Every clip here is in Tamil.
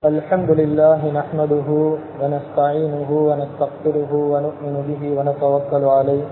الحمد لله نحمده ونستعينه ونستغفره ونؤمن به ونتوكل عليه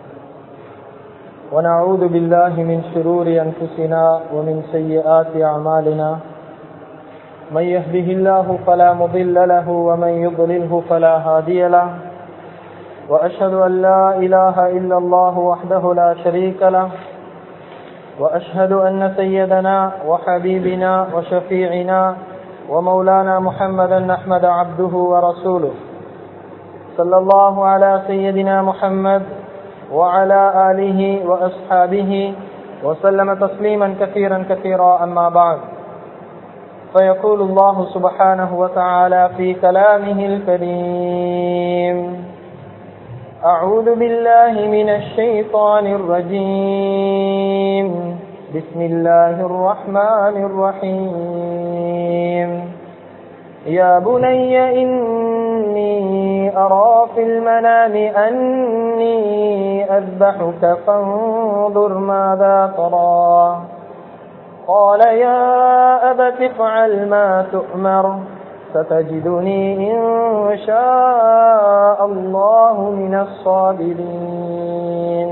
ونعوذ بالله من شرور أنفسنا ومن سيئات أعمالنا من يهده الله فلا مضل له ومن يضلله فلا هادي له وأشهد أن لا إله إلا الله وحده لا شريك له وأشهد أن سيدنا وحبيبنا وشفيعنا ومولانا محمدا أحمد عبده ورسوله صلى الله على سيدنا محمد وعلى آله وأصحابه وسلم تسليما كثيرا كثيرا أما بعد فيقول الله سبحانه وتعالى في كلامه الكريم أعوذ بالله من الشيطان الرجيم بسم الله الرحمن الرحيم يا بني إني أرى في المنام أني أذبحك فانظر ماذا ترى قال يا أبت افعل ما تؤمر ستجدني إن شاء الله من الصابرين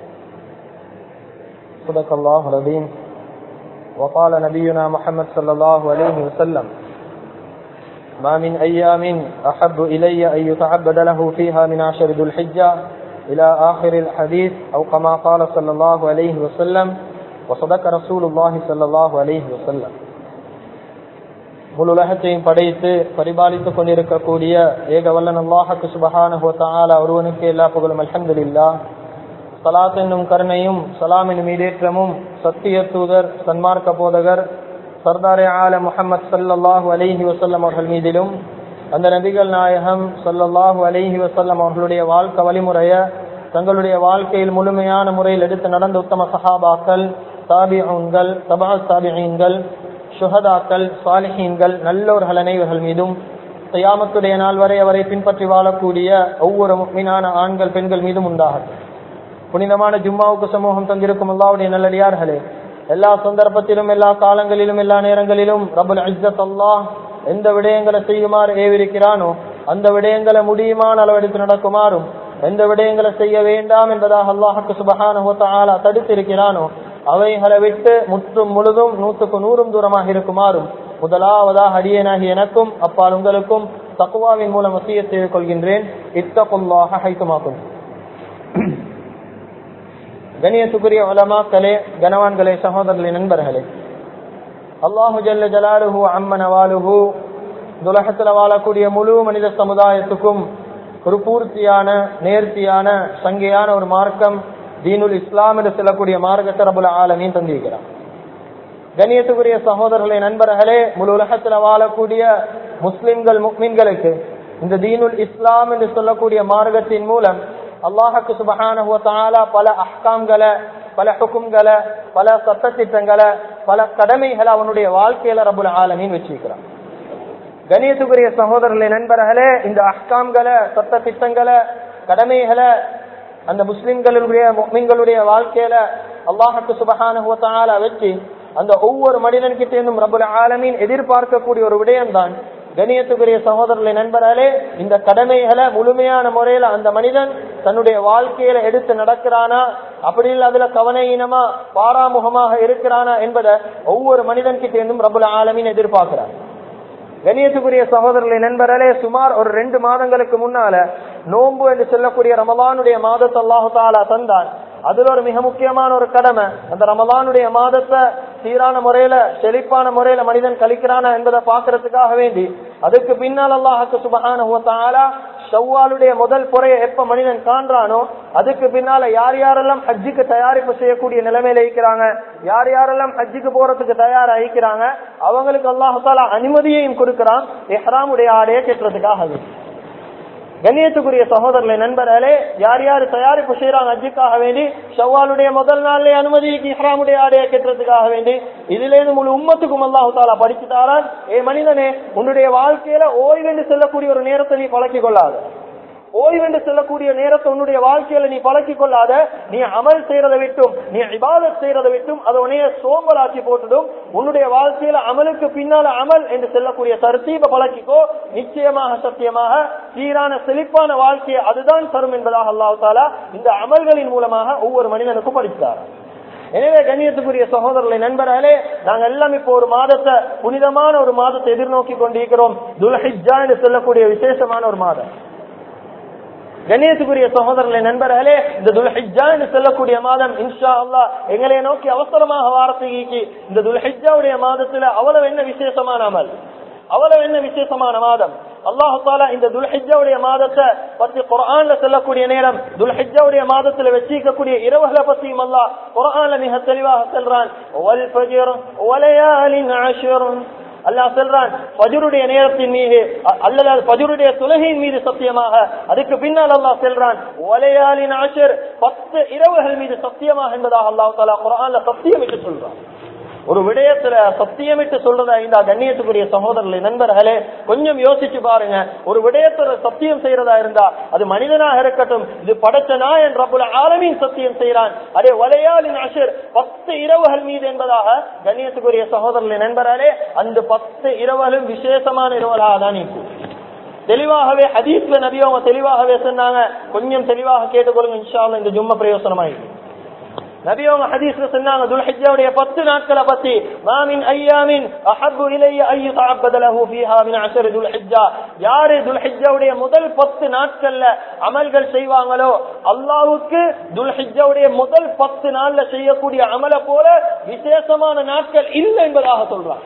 صدق الله العظيم وقال نبينا محمد صلى الله عليه وسلم ما من أيام أحب إلي أن يتعبد له فيها من عشر ذو الحجة إلى آخر الحديث أو كما قال صلى الله عليه وسلم وصدق رسول الله صلى الله عليه وسلم முழு உலகத்தையும் படைத்து பரிபாலித்துக் கொண்டிருக்கக்கூடிய ஏக வல்லன் அல்லாஹக்கு சுபஹானுவத்தால ஒருவனுக்கு எல்லா புகழும் அலமதுல்லா சலாத் என்னும் கருணையும் சலாமின் மீதேற்றமும் சத்திய தூதர் சன்மார்க்க போதகர் சர்தாரே ஆல முகமது சல்லாஹூ அலஹி வசல்லம் அவர்கள் மீதிலும் அந்த நபிகள் நாயகம் சல்லல்லாஹூ அலஹி வசல்லம் அவர்களுடைய வாழ்க்கை வழிமுறைய தங்களுடைய வாழ்க்கையில் முழுமையான முறையில் எடுத்து நடந்த உத்தம சஹாபாக்கள் தாபிகள் தபா தாபிகள் சுஹதாக்கள் சாலிஹீன்கள் நல்லோர்கள் அனைவர்கள் மீதும் கையாமத்துடைய நாள் வரை அவரை பின்பற்றி வாழக்கூடிய ஒவ்வொரு மீனான ஆண்கள் பெண்கள் மீதும் உண்டாகட்டும் புனிதமான ஜும்மாவுக்கு சமூகம் தந்திருக்கும் அல்லாவுடைய நல்லடியார்களே எல்லா சந்தர்ப்பத்திலும் எல்லா காலங்களிலும் எல்லா நேரங்களிலும் ரபுல் இஸ்ஸத் அல்லாஹ் எந்த விடயங்களை செய்யுமாறு ஏவிருக்கிறானோ அந்த விடயங்களை முடியுமான அளவெடுத்து நடக்குமாறும் எந்த விடயங்களை செய்ய வேண்டாம் என்பதாக அல்லாஹுக்கு சுபகான தடுத்திருக்கிறானோ அவைகளை விட்டு முற்றும் முழுதும் நூற்றுக்கு நூறும் தூரமாக இருக்குமாறும் முதலாவதாக அடியனாகி எனக்கும் அப்பால் உங்களுக்கும் தக்குவாவின் மூலம் வசிய செய்து கொள்கின்றேன் இத்தகுல்லாக ஹைத்துமாக்கும் கணியத்துக்குரிய உலமாக்களே கனவான்களே சகோதரர்களே நண்பர்களே அல்லாஹு ஜல்ல ஜலாலுஹு அம்மன் அவாலுஹு துலகத்தில் வாழக்கூடிய முழு மனித சமுதாயத்துக்கும் ஒரு பூர்த்தியான நேர்த்தியான சங்கையான ஒரு மார்க்கம் தீனுல் இஸ்லாம் என்று சொல்லக்கூடிய மார்க்கத்தை ரபுல் ஆலமீன் தந்திருக்கிறார் கணியத்துக்குரிய சகோதரர்களே நண்பர்களே முழு உலகத்தில் வாழக்கூடிய முஸ்லிம்கள் முக்மீன்களுக்கு இந்த தீனுல் இஸ்லாம் என்று சொல்லக்கூடிய மார்க்கத்தின் மூலம் அல்லாஹுக்கு சுபகான பல அஹ்காம்களை பல ஹுக்கும்களை பல சட்டத்திட்டங்களை பல கடமைகளை அவனுடைய வாழ்க்கையில ரபுல் ஆலமீன் வச்சிருக்கிறான் கணியத்துக்குரிய சகோதரர்களே நண்பர்களே இந்த அஹ்காம்களை சட்ட திட்டங்களை கடமைகளை அந்த முஸ்லிம்களுடைய முஸ்லிம்களுடைய வாழ்க்கையில அல்லாஹுக்கு சுபகான வச்சு அந்த ஒவ்வொரு மனிதன்கிட்ட இருந்தும் ரபுல் ஆலமீன் எதிர்பார்க்கக்கூடிய ஒரு விடயம் தான் கணியத்துக்குரிய சகோதரர்களை நண்பர்களே இந்த கடமைகளை முழுமையான முறையில அந்த மனிதன் தன்னுடைய வாழ்க்கையில எடுத்து நடக்கிறானா அப்படி இல்லை அதுல கவனையினமா பாராமுகமாக இருக்கிறானா என்பதை ஒவ்வொரு மனிதன் கிட்ட இருந்தும் ரபுல் ஆலமீன் எதிர்பார்க்கிறார் கணியத்துக்குரிய சகோதரர்களை நண்பர்களே சுமார் ஒரு ரெண்டு மாதங்களுக்கு முன்னால நோன்பு என்று சொல்லக்கூடிய ரமலானுடைய மாதத்தை அல்லாஹு தாலா தந்தான் அதுல ஒரு மிக முக்கியமான ஒரு கடமை அந்த ரமலானுடைய மாதத்தை சீரான முறையில செழிப்பான முறையில மனிதன் கழிக்கிறானா என்பதை பாக்குறதுக்காக வேண்டி அதுக்கு பின்னால் அல்லாஹுக்கு சுபகான ஷவ்வாலுடைய முதல் புறைய எப்ப மனிதன் காண்றானோ அதுக்கு பின்னால யார் யாரெல்லாம் ஹஜ்ஜுக்கு தயாரிப்பு செய்யக்கூடிய நிலைமையில இருக்கிறாங்க யார் யாரெல்லாம் ஹஜ்ஜுக்கு போறதுக்கு தயாரா இருக்கிறாங்க அவங்களுக்கு அல்லாஹால அனுமதியையும் கொடுக்கிறான் எஹ்ராமுடைய ஆடையை கெட்டுறதுக்காக கண்ணியத்துக்குரிய சகோதரர்களை நண்பர்களே யார் யார் தயாரிப்பு செய்யறாங்க அஜிக்காக வேண்டி ஷவ்வாலுடைய முதல் நாள்ல அனுமதிக்கு இஹ்ராமுடைய ஆடையை கெட்டுறதுக்காக வேண்டி இதுல இருந்து முழு உம்மத்துக்கும் அல்லாஹு தாலா படிச்சுட்டாரான் ஏ மனிதனே உன்னுடைய வாழ்க்கையில ஓய்வென்று செல்லக்கூடிய ஒரு நேரத்தை நீ பழக்கிக் கொள்ளாத ஓய்வென்று சொல்லக்கூடிய நேரத்தை உன்னுடைய வாழ்க்கையில நீ பழக்கிக் கொள்ளாத நீ அமல் செய்யறதை விட்டும் நீ இபாதத் செய்யறதை விட்டும் அதை உன்னைய சோம்பலாக்கி போட்டுடும் உன்னுடைய வாழ்க்கையில அமலுக்கு பின்னால அமல் என்று சொல்லக்கூடிய தர்த்தீப பழக்கிக்கோ நிச்சயமாக சத்தியமாக சீரான செழிப்பான வாழ்க்கையை அதுதான் தரும் என்பதாக அல்லாஹ் தாலா இந்த அமல்களின் மூலமாக ஒவ்வொரு மனிதனுக்கும் படித்தார் எனவே கண்ணியத்துக்குரிய சகோதரர்களை நண்பர்களே நாங்க எல்லாம் இப்போ ஒரு மாதத்தை புனிதமான ஒரு மாதத்தை எதிர்நோக்கி கொண்டிருக்கிறோம் துல்ஹிஜா என்று சொல்லக்கூடிய விசேஷமான ஒரு மாதம் கண்ணியத்துக்குரிய சகோதரர்களை நண்பர்களே இந்த துல்ஹிஜா என்று சொல்லக்கூடிய மாதம் இன்ஷா அல்லா எங்களை நோக்கி அவசரமாக வாரத்துக்கு இந்த துல்ஹிஜாவுடைய மாதத்துல அவ்வளவு என்ன விசேஷமான அமல் அவ்வளவு என்ன விசேஷமான மாதம் அல்லாஹு தாலா இந்த துல்ஹிஜாவுடைய மாதத்தை பத்தி குரான்ல சொல்லக்கூடிய நேரம் துல்ஹிஜாவுடைய மாதத்துல வச்சிருக்கக்கூடிய இரவுகளை பத்தியும் அல்லாஹ் குரான்ல மிக தெளிவாக சொல்றான் வல் ஃபஜ்ர் வலயாலின் அஷ்ர் அல்லாஹ் சொல்றான் பஜருடைய நேரத்தின் மீது அல்லது பஜருடைய துலகையின் மீது சத்தியமாக அதுக்கு பின்னால் அல்லாஹ் சொல்றான் ஒலையாலின் ஆஷர் பத்து இரவுகள் மீது சத்தியமாக என்பதாக அல்லாஹ் தாலா குரான்ல சத்தியமிட்டு சொல்றான் ஒரு விடயத்துல சத்தியமிட்டு சொல்றதா இந்த கண்ணியத்துக்குரிய சகோதரர்களே நண்பர்களே கொஞ்சம் யோசிச்சு பாருங்க ஒரு விடயத்துல சத்தியம் செய்யறதா இருந்தா அது மனிதனாக இருக்கட்டும் இது படைச்ச நாயன் ரபுல் ஆலமின் சத்தியம் செய்யறான் அதே வலையாளின் அஷர் பத்து இரவுகள் மீது என்பதாக கண்ணியத்துக்குரிய சகோதரர்களே நண்பர்களே அந்த பத்து இரவுகளும் விசேஷமான இரவுகளாக தான் இருக்கும் தெளிவாகவே ஹதீஸ்ல நபி அவங்க தெளிவாகவே சொன்னாங்க கொஞ்சம் தெளிவாக கேட்டுக்கொள்ளுங்க இன்ஷா அல்லாஹ் இந்த ஜும்ம பிரயோசனமாயிருக்கு நபி அவங்க ஹதீஸ்ல சொன்னாங்க துல்ஹிஜ்ஜாவுடைய பத்து நாட்களை பத்தி மாமின் ஐயாமின் அஹப்பு இலைய ஐயு தஅப்பத லஹு ஃபீஹா மின் அஷர் துல்ஹிஜ்ஜா யாரு துல்ஹிஜ்ஜாவுடைய முதல் பத்து நாட்கள்ல அமல்கள் செய்வாங்களோ அல்லாஹ்வுக்கு துல்ஹிஜ்ஜாவுடைய முதல் பத்து நாள்ல செய்யக்கூடிய அமலை போல விசேஷமான நாட்கள் இல்லை என்பதாக சொல்றாங்க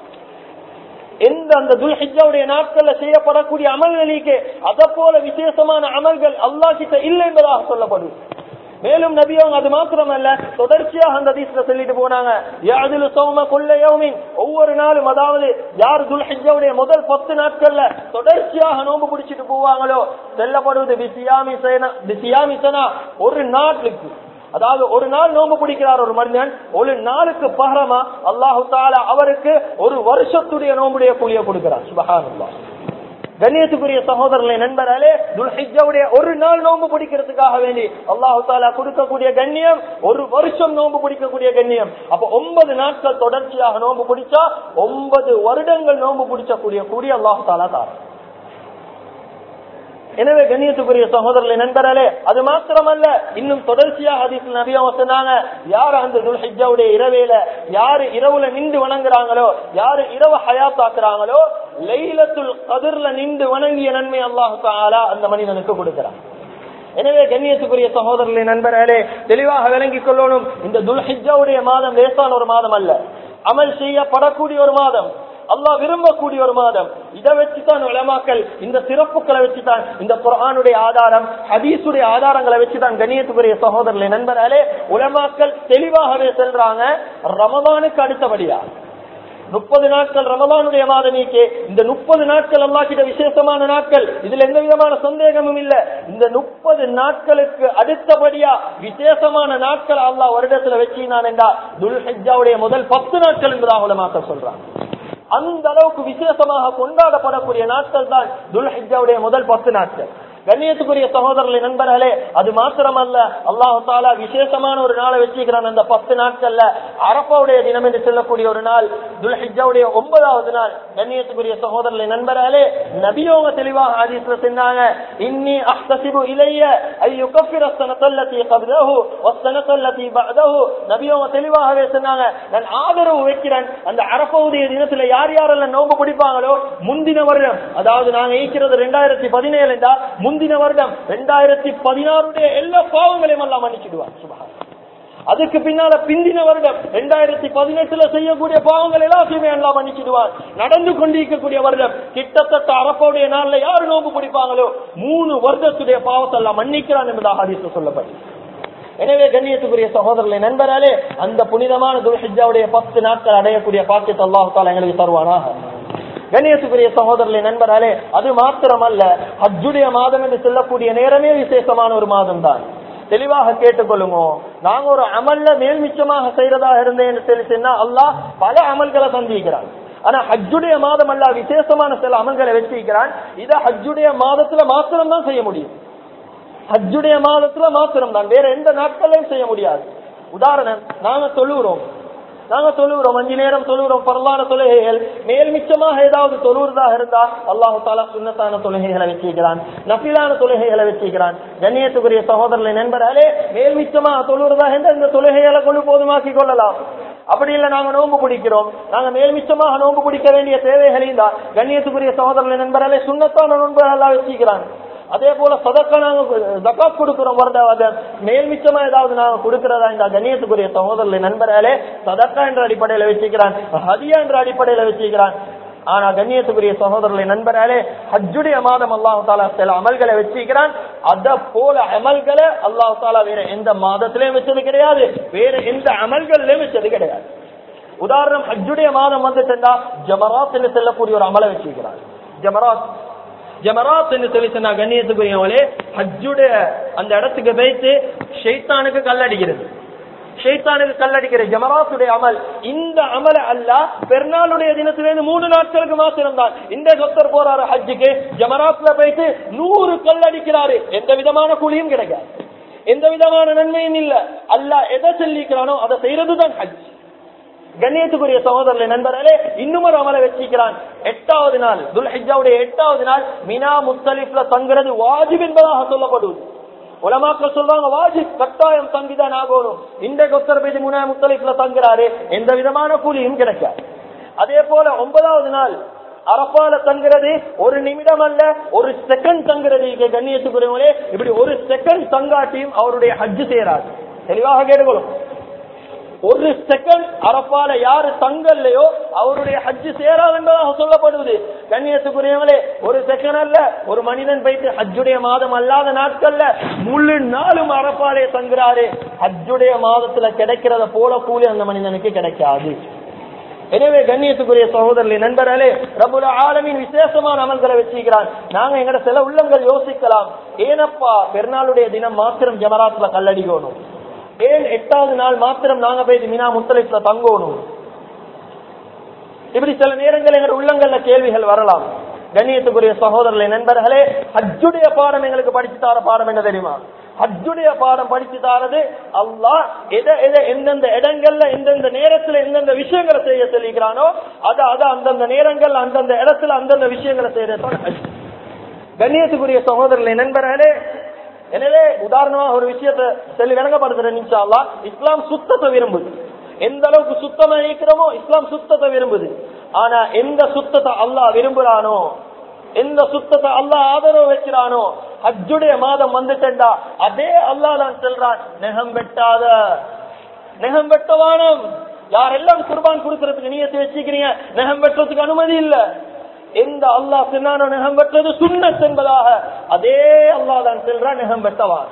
எந்த அந்த துல்ஹிஜாவுடைய நாட்கள்ல செய்யப்படக்கூடிய அமல்களுக்கு அதை போல விசேஷமான அமல்கள் அல்லாஹ் கிட்ட இல்லை என்பதாக சொல்லப்படுது மேலும் நபி அவங்க அது மாத்திரமல்ல தொடர்ச்சியாக அந்த ஹதீஸ்ல சொல்லிட்டு போனாங்க யாதிலு சௌம குல்ல யௌமின் ஒவ்வொரு நாளும் அதாவது யார் துல்ஹிஜ்ஜாவுடைய முதல் பத்து நாட்கள்ல தொடர்ச்சியாக நோன்பு பிடிச்சிட்டு போவாங்களோ செல்லப்படுவது பிசியாமி சேனா பிசியாமி சனா ஒரு நாட்டுக்கு அதாவது ஒரு நாள் நோன்பு பிடிக்கிறார் ஒரு மனிதன் ஒரு நாளுக்கு பகரமா அல்லாஹு தாலா அவருக்கு ஒரு வருஷத்துடைய நோம்புடைய கூலிய கொடுக்கிறார் சுபஹானல்லாஹ் கண்ணியத்துக்குரிய சகோதரர்களை நண்பர்களே துல்ஹிஜாவுடைய ஒரு நாள் நோன்பு பிடிக்கிறதுக்காக வேண்டி அல்லாஹு தாலா கொடுக்கக்கூடிய கண்ணியம் ஒரு வருஷம் நோன்பு பிடிக்கக்கூடிய கண்ணியம் அப்ப ஒன்பது நாட்கள் தொடர்ச்சியாக நோன்பு பிடிச்சா ஒன்பது வருடங்கள் நோன்பு பிடிச்சக்கூடிய கூடிய அல்லாஹு தாலா தாரா எனவே கண்ணியத்துக்குரிய சகோதரர்களை நண்பர்களே அது மாத்திரமல்ல இன்னும் தொடர்ச்சியாக ஹதீஸ் நபி அவங்க சொன்னாங்க யார் அந்த துல்ஹிஜாவுடைய இரவேல யாரு இரவுல நின்று வணங்குறாங்களோ யாரு இரவு ஹயாத்தாக்குறாங்களோ லைலத்துல் கதிர்ல நின்று வணங்கிய நன்மை அல்லாஹு தாலா அந்த மனிதனுக்கு கொடுக்கிறான் எனவே கண்ணியத்துக்குரிய சகோதரர்களை நண்பர்களே தெளிவாக விளங்கிக் கொள்ளணும் இந்த துல்ஹிஜாவுடைய மாதம் லேசான ஒரு மாதம் அல்ல அமல் செய்யப்படக்கூடிய ஒரு மாதம் அல்லாஹ் விரும்பக்கூடிய ஒரு மாதம் இதை வச்சுதான் உலமாக்கள் இந்த சிறப்புகளை வச்சுதான் இந்த குரானுடைய ஆதாரம் ஹதீஸுடைய ஆதாரங்களை வச்சுதான் கண்ணியத்துக்குரிய சகோதரர்களை நண்பர்களே உலமாக்கள் தெளிவாகவே செல்றாங்க ரமதானுக்கு அடுத்தபடியா முப்பது நாட்கள் ரமலானுடைய மாதமீக்கே இந்த முப்பது நாட்கள் அல்லா கிட்ட விசேஷமான நாட்கள் இதுல எந்த விதமான சந்தேகமும் இல்ல இந்த முப்பது நாட்களுக்கு அடுத்தபடியா விசேஷமான நாட்கள் அல்லாஹ் வருடத்துல வச்சினான் என்றா துல்ஹிஜாவுடைய முதல் பத்து நாட்கள் என்பதாக உலமாக்கள் சொல்றாங்க அந்த அளவுக்கு விசேஷமாக கொண்டாடப்படக்கூடிய நாட்கள் தான் துல்ஹிஜாவுடைய முதல் பத்து நாட்கள் கண்ணியத்துக்குரிய சகோதரர்களை நண்பர்களே அது மாத்திரமல்ல அல்லாஹு தாலா விசேஷமான ஒரு நாளை வச்சுக்கிறான் அந்த பத்து நாட்கள்ல அரப்பாவுடைய தினம் என்று சொல்லக்கூடிய ஒரு நாள் துல்ஹிஜாவுடைய ஒன்பதாவது நாள் கண்ணியத்துக்குரிய சகோதரர்களை நண்பர்களே நபியோங்க தெளிவாக ஆதித்துல சொன்னாங்க இன்னி அஹ்தசிபு இலைய ஐயோ கஃபிர சனத்தல்லத்தி கபிலஹு வஸ்தனத்தல்லத்தி பஅதஹு நபியோங்க தெளிவாகவே சொன்னாங்க நான் ஆதரவு வைக்கிறேன் அந்த அரப்பாவுடைய தினத்துல யார் யாரெல்லாம் நோம்பு பிடிப்பாங்களோ முந்தின வருடம் அதாவது நாங்க ஈக்கிறது ரெண்டாயிரத்தி பதினேழு முந்தின வருடம் ரெண்டாயிரத்தி பதினாறுடைய எல்லா பாவங்களையும் எல்லாம் மன்னிச்சிடுவார் சுபகா அதுக்கு பின்னால பிந்தின வருடம் ரெண்டாயிரத்தி பதினெட்டுல செய்யக்கூடிய பாவங்கள் எல்லாத்தையுமே எல்லாம் மன்னிச்சிடுவார் நடந்து கொண்டிருக்கக்கூடிய வருடம் கிட்டத்தட்ட அரப்போடைய நாள்ல யாரு நோம்பு பிடிப்பாங்களோ மூணு வருடத்துடைய பாவத்தை எல்லாம் மன்னிக்கிறான் என்பதாக ஹதீஸ்ல சொல்லப்படும் எனவே கண்ணியத்துக்குரிய சகோதரர்களை நண்பராலே அந்த புனிதமான துல்ஹிஜாவுடைய பத்து நாட்கள் அடையக்கூடிய பாக்கியத்தை அல்லாஹால எங்களுக்கு தருவானாக கண்ணியத்துக்குரிய சகோதரர்களை நண்பராலே அது மாத்திரமல்ல ஹஜ்ஜுடைய மாதம் என்று சொல்லக்கூடிய நேரமே விசேஷமான ஒரு மாதம் தான் தெளிவாக கேட்டுக்கொள்ளுங்க நாங்க ஒரு அமல்ல மேல்மிச்சமாக செய்யறதா இருந்தேன்னு சொல்லி சொன்னா அல்லாஹ் பல அமல்களை சந்திக்கிறான் ஆனா ஹஜ்ஜுடைய மாதம் அல்ல விசேஷமான சில அமல்களை வச்சிருக்கிறான் இதை ஹஜ்ஜுடைய மாதத்துல மாத்திரம் தான் செய்ய முடியும் ஹஜ்ஜுடைய மாதத்துல மாத்திரம் தான் வேற எந்த நாட்களையும் செய்ய முடியாது உதாரணம் நாங்க தொழுகிறோம் நாங்க தொழுகிறோம் அஞ்சு நேரம் தொழுகிறோம் பரவான தொழுகைகள் மேல் மிச்சமாக ஏதாவது தொழுகிறதாக இருந்தா அல்லாஹு தாலா சுண்ணத்தான தொழுகைகளை வச்சுக்கிறான் நபிலான தொழுகைகளை வச்சுக்கிறான் கண்ணியத்துக்குரிய சகோதரர்களை நண்பர்களே மேல் மிச்சமாக தொழுகிறதாக இருந்தா இந்த தொழுகைகளை கொண்டு போதுமாக்கி கொள்ளலாம் அப்படி இல்ல நாங்க நோன்பு பிடிக்கிறோம் நாங்க மேல் மிச்சமாக நோன்பு பிடிக்க வேண்டிய தேவைகளையும் தான் கண்ணியத்துக்குரிய சகோதரர்களை நண்பர்களே சுண்ணத்தான நோன்புகள் வச்சுக்கிறான் அதே போல சதக்கா நாங்க ஜக்காத் கொடுக்கிறோம் வருடாவது மேல் மிச்சமா ஏதாவது நாங்க கொடுக்கிறதா இந்த கண்ணியத்துக்குரிய சகோதரர்களை நண்பர்களே சதக்கா என்ற அடிப்படையில வச்சுக்கிறான் ஹதியா என்ற அடிப்படையில வச்சுக்கிறான் ஆனா கண்ணியத்துக்குரிய சகோதரர்களை நண்பர்களே ஹஜ்ஜுடைய மாதம் அல்லாஹு தாலா சில அமல்களை வச்சிருக்கிறான் அத போல அமல்களை அல்லாஹு தாலா வேற எந்த மாதத்திலயும் வச்சது கிடையாது வேற எந்த அமல்கள்லயும் வச்சது கிடையாது உதாரணம் ஹஜ்ஜுடைய மாதம் வந்துட்டா ஜமராத் என்று செல்லக்கூடிய ஒரு அமலை வச்சிருக்கிறான் ஜமராத் ஜமராத் என்று சொல்லி சொன்னா கண்ணியத்துக்குரியவங்களே ஹஜ்ஜுடைய அந்த இடத்துக்கு வைத்து ஷெய்தானுக்கு கல்லடிக்கிறது ஷெய்தானுக்கு கல்லடிக்கிற ஜமராத்துடைய அமல் இந்த அமல அல்ல பெருநாளுடைய தினத்திலிருந்து மூணு நாட்களுக்கு மாத்திரம் தான் இந்த சொத்தர் போறாரு ஹஜ்ஜுக்கு ஜமராத்ல போயிட்டு நூறு கல்லடிக்கிறாரு எந்த விதமான கூலியும் கிடைக்காது எந்த விதமான நன்மையும் இல்ல அல்ல எதை சொல்லிக்கிறானோ அதை செய்யறதுதான் ஹஜ் கண்ணியத்துக்குரிய சகோதரர்களை நண்பர்களே இன்னும் ஒரு அமலை வச்சிருக்கிறான் எட்டாவது நாள் துல்ஹிஜாவுடைய எட்டாவது நாள் மினா முத்தலிப்ல தங்குறது வாஜிப் என்பதாக சொல்லப்படுவது உலமாக்கள் சொல்றாங்க வாஜிப் கட்டாயம் தங்கிதான் ஆகணும் இந்த கொத்தர் பேசி முனா முத்தலிப்ல தங்குறாரு எந்த விதமான கூலியும் கிடைக்காது அதே போல ஒன்பதாவது நாள் அரப்பால தங்குறது ஒரு நிமிடம் அல்ல ஒரு செகண்ட் தங்குறது இங்க கண்ணியத்துக்குரியவங்களே இப்படி ஒரு செகண்ட் தங்காட்டியும் அவருடைய ஹஜ்ஜு செய்யறாரு தெளிவாக கேட்டுக்கொள்ளும் ஒரு செகண்ட் அரப்பால யாரு தங்கல்லையோ அவருடைய ஹஜ்ஜு சேராது என்பதாக சொல்லப்படுவது கண்ணியத்துக்குரியவங்களே ஒரு செகண்ட் அல்ல ஒரு மனிதன் போயிட்டு ஹஜ்ஜுடைய மாதம் அல்லாத நாட்கள்ல முழு நாளும் அரப்பாலே தங்குறாரு ஹஜ்ஜுடைய மாதத்துல கிடைக்கிறத போல கூலி அந்த மனிதனுக்கு கிடைக்காது எனவே கண்ணியத்துக்குரிய சகோதரர்களே நண்பர்களே ரபுல ஆலமின் விசேஷமான அமல்களை வச்சுக்கிறான் நாங்க எங்கட சில உள்ளங்கள் யோசிக்கலாம் ஏனப்பா பெருநாளுடைய தினம் மாத்திரம் ஜமராத்ல கல்லடிக்கணும் ஏன் எட்டாவது நாள் மாத்திரம் நாங்க போய் மினா முத்தலிப்ல தங்கணும் இப்படி சில நேரங்கள் எங்க உள்ளங்கள்ல கேள்விகள் வரலாம் கண்ணியத்துக்குரிய சகோதரர்களே நண்பர்களே ஹஜ்ஜுடைய பாடம் எங்களுக்கு படிச்சு தார பாடம் என்ன தெரியுமா ஹஜ்ஜுடைய பாடம் படிச்சு தாரது அல்லாஹ் எதை எதை எந்தெந்த இடங்கள்ல எந்தெந்த நேரத்துல எந்தெந்த விஷயங்களை செய்ய சொல்லிக்கிறானோ அதை அதை அந்தந்த நேரங்கள் அந்தந்த இடத்துல அந்தந்த விஷயங்களை செய்யறதுதான் ஹஜ் கண்ணியத்துக்குரிய சகோதரர்களே நண்பர்களே எனவே உதாரணமாக ஒரு விஷயத்தை சொல்லி விளங்கப்படுத்துறேன் இன்ஷால்லா இஸ்லாம் சுத்தத்தை விரும்புது எந்த அளவுக்கு சுத்தமா இருக்கிறோமோ இஸ்லாம் சுத்தத்தை விரும்புது ஆனா எந்த சுத்தத்தை அல்லாஹ் விரும்புறானோ எந்த சுத்தத்தை அல்லாஹ் ஆதரவு வைக்கிறானோ ஹஜ்ஜுடைய மாதம் வந்துட்டா அதே அல்லாஹ் தான் சொல்றான் நெகம் வெட்டாத நெகம் வெட்டவானம் யாரெல்லாம் குர்பான் கொடுக்கறதுக்கு நீயத்தை வச்சுக்கிறீங்க நெகம் வெட்டுறதுக்கு அனுமதி இல்ல எந்த அல்லாஹ் சொன்னானோ நெகம் வெட்டுறது சுண்ணத் என்பதாக அதே அல்லாஹ் தான் சொல்றான் நெகம் வெட்டவான்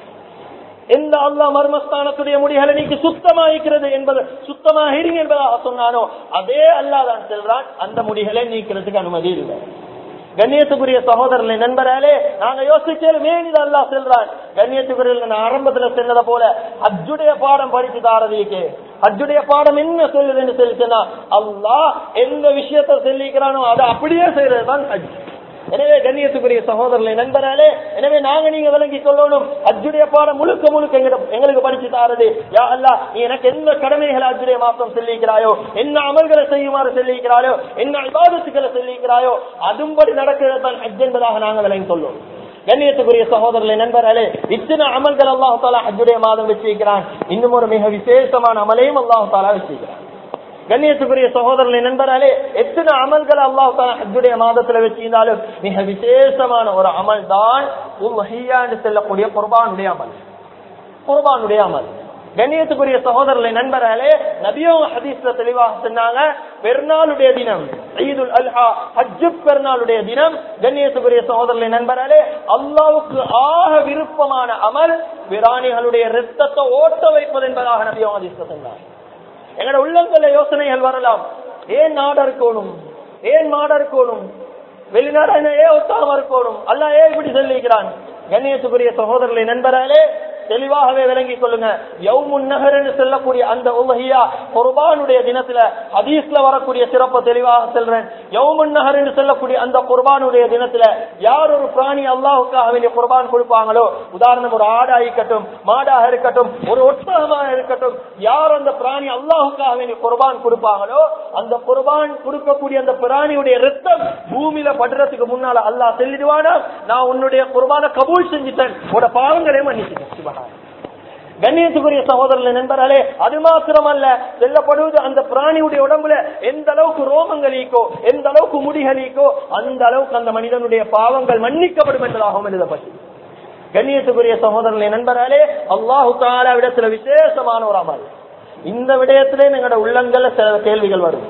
எந்த அல்லா மர்மஸ்தானத்துடைய முடிகளை நீக்கி சுத்தமா இருக்கிறது என்பது சுத்தமாக இருங்க என்பதாக சொன்னானோ அதே அல்லா தான் செல்றான் அந்த முடிகளை நீக்கிறதுக்கு அனுமதி இல்லை கண்ணியத்துக்குரிய சகோதரர்களை நண்பராலே நாங்க யோசிச்சாலும் ஏன் இது அல்லா செல்றான் கண்ணியத்துக்குரிய நான் ஆரம்பத்துல சொன்னதை போல அஜுடைய பாடம் படிச்சு தாரதிக்கு அஜுடைய பாடம் என்ன சொல்லுதுன்னு சொல்லி சொன்னா அல்லாஹ் எந்த விஷயத்த சொல்லிக்கிறானோ அதை அப்படியே செய்யறதுதான் ஹஜ் எனவே கண்ணியத்துக்குரிய சகோதரர்களை நண்பராலே எனவே நாங்க நீங்க விளங்கி கொள்ளணும் அஜுடைய பாடம் முழுக்க முழுக்க எங்களுக்கு படிச்சு தாரது யா அல்லா நீ எனக்கு எந்த கடமைகளை அஜுடைய மாற்றம் சொல்லிக்கிறாயோ என்ன அமல்களை செய்யுமாறு சொல்லிக்கிறாயோ என்ன விவாதத்துக்களை சொல்லிக்கிறாயோ அதுபடி நடக்கிறது தான் ஹஜ் என்பதாக நாங்க விளங்கி கொள்ளும் கண்ணியத்துக்குரிய சகோதரர்களை நண்பர்களே இத்தனை அமல்கள் அல்லாஹு தாலா ஹஜ்ஜுடைய மாதம் வச்சிருக்கிறான் இன்னும் ஒரு மிக விசேஷமான அமலையும் அல்லாஹு தாலா வச்சிருக்கிறான் கண்ணியத்துக்குரிய சகோதரர்களை நண்பராலே எத்தனை அமல்கள் அல்லாஹ் ஹஜ்ஜுடைய மாதத்துல வச்சிருந்தாலும் மிக விசேஷமான ஒரு அமல் தான் என்று செல்லக்கூடிய குர்பானுடைய அமல் குர்பானுடைய அமல் கண்ணியத்துக்குரிய சகோதரர்களை நண்பர்களே நபியும் ஹதீஸ்ல தெளிவாக சொன்னாங்க பெருநாளுடைய தினம் ஈதுல் அல்ஹா ஹஜ்ஜு பெருநாளுடைய தினம் கண்ணியத்துக்குரிய சகோதரர்களை நண்பர்களே அல்லாவுக்கு ஆக விருப்பமான அமல் பிராணிகளுடைய ரத்தத்தை ஓட்ட வைப்பது என்பதாக நபியும் ஹதீஸ்ல சொன்னாங்க எங்கட உள்ளங்கள யோசனைகள் வரலாம் ஏன் நாடு இருக்கணும் ஏன் மாடு இருக்கணும் வெளிநாடு ஏன் ஒத்தாம இருக்கணும் அல்ல ஏன் இப்படி சொல்லிக்கிறான் கண்ணியத்துக்குரிய சகோதரர்களை நண்பராலே தெளிவாகவே விளங்கிக் கொள்ளுங்க யவுமுன் நகர் என்று சொல்லக்கூடிய அந்த உலகியா குர்பானுடைய தினத்துல ஹதீஸ்ல வரக்கூடிய சிறப்பு தெளிவாக சொல்றேன் யவுமுன் நகர் என்று சொல்லக்கூடிய அந்த குர்பானுடைய தினத்துல யார் ஒரு பிராணி அல்லாஹுக்காக வேண்டிய குர்பான் கொடுப்பாங்களோ உதாரணம் ஒரு ஆடா இருக்கட்டும் மாடாக இருக்கட்டும் ஒரு ஒட்டகமாக இருக்கட்டும் யார் அந்த பிராணி அல்லாஹுக்காக வேண்டிய குர்பான் கொடுப்பாங்களோ அந்த குர்பான் கொடுக்கக்கூடிய அந்த பிராணியுடைய ரத்தம் பூமியில படுறதுக்கு முன்னால அல்லாஹ் சொல்லிடுவானா நான் உன்னுடைய குர்பான கபூல் செஞ்சுட்டேன் உட பாவங்களே மன்னிச்சுட்டேன் சிவகாரம் கண்ணியத்துக்குரிய சகோதரர்கள் நண்பர்களே அது மாத்திரமல்ல செல்லப்படுவது அந்த பிராணியுடைய உடம்புல எந்த அளவுக்கு ரோமங்கள் ஈக்கோ எந்த அளவுக்கு முடிகள் ஈக்கோ அந்த அளவுக்கு அந்த மனிதனுடைய பாவங்கள் மன்னிக்கப்படும் என்பதாகவும் எழுதப்பட்டு கண்ணியத்துக்குரிய சகோதரர்களை நண்பர்களே அல்லாஹு தாலா விடத்துல விசேஷமான ஒரு அமல் இந்த விடயத்திலே எங்களோட உள்ளங்கள்ல சில கேள்விகள் வரும்